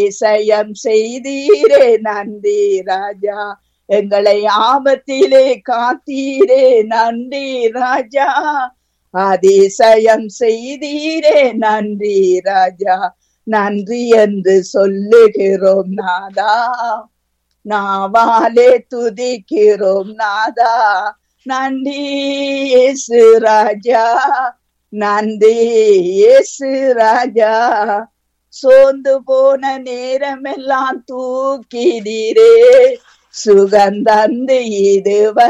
அதிசயம் செய்தீரே நன்றி ராஜா எங்களை ஆபத்திலே காத்தீரே நன்றி ராஜா அதிசயம் செய்தீரே நன்றி ராஜா நன்றி என்று சொல்லுகிறோம் நாதா நாவாலே துதிக்கிறோம் நாதா நன்றி இயேசு ராஜா நன்றி இயேசு ராஜா சோர்ந்து போன நேரமெல்லாம் தூக்கிடீரே சுகந்தந்து இதுவரை